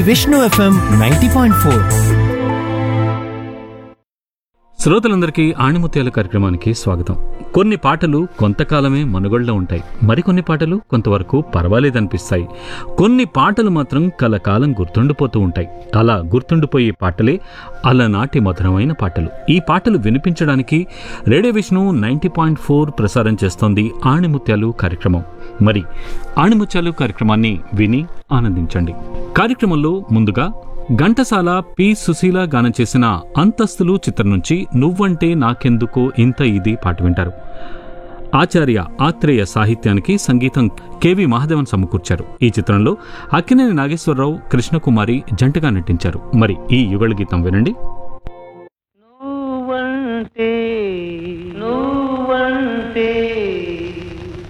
Vishnu FM ninety point four శ్రోతలందరికీ ఆణిముత్యాల కార్యక్రమానికి స్వాగతం కొన్ని పాటలు కొంతకాలమే మనుగడలో ఉంటాయి మరికొన్ని పాటలు కొంతవరకు పర్వాలేదనిపిస్తాయి కొన్ని పాటలు మాత్రం కలకాలం గుర్తుండిపోతూ ఉంటాయి అలా గుర్తుండిపోయే పాటలే అలనాటి మధురమైన పాటలు ఈ పాటలు వినిపించడానికి radio Vishnu ninety point four ప్రసారం చేస్తోంది ఆణిముత్యాలు కార్యక్రమం మరి ఆణిముత్యాలు కార్యక్రమాన్ని విని ఆనందించండి కార్యక్రమంలో ముందుగా ఘంటసాల పి సుశీల గానం చేసిన అంతస్తులు చిత్రం నుంచి నువ్వంటే నాకెందుకో ఇంత ఇది పాట వింటారు ఆచార్య ఆత్రేయ సాహిత్యానికి సంగీతం కెవి మహాదేవన్ సమకూర్చారు ఈ చిత్రంలో అక్కినేని నాగేశ్వరరావు కృష్ణకుమారి జంటగా నటించారు మరి ఈ యుగళ గీతం వినండి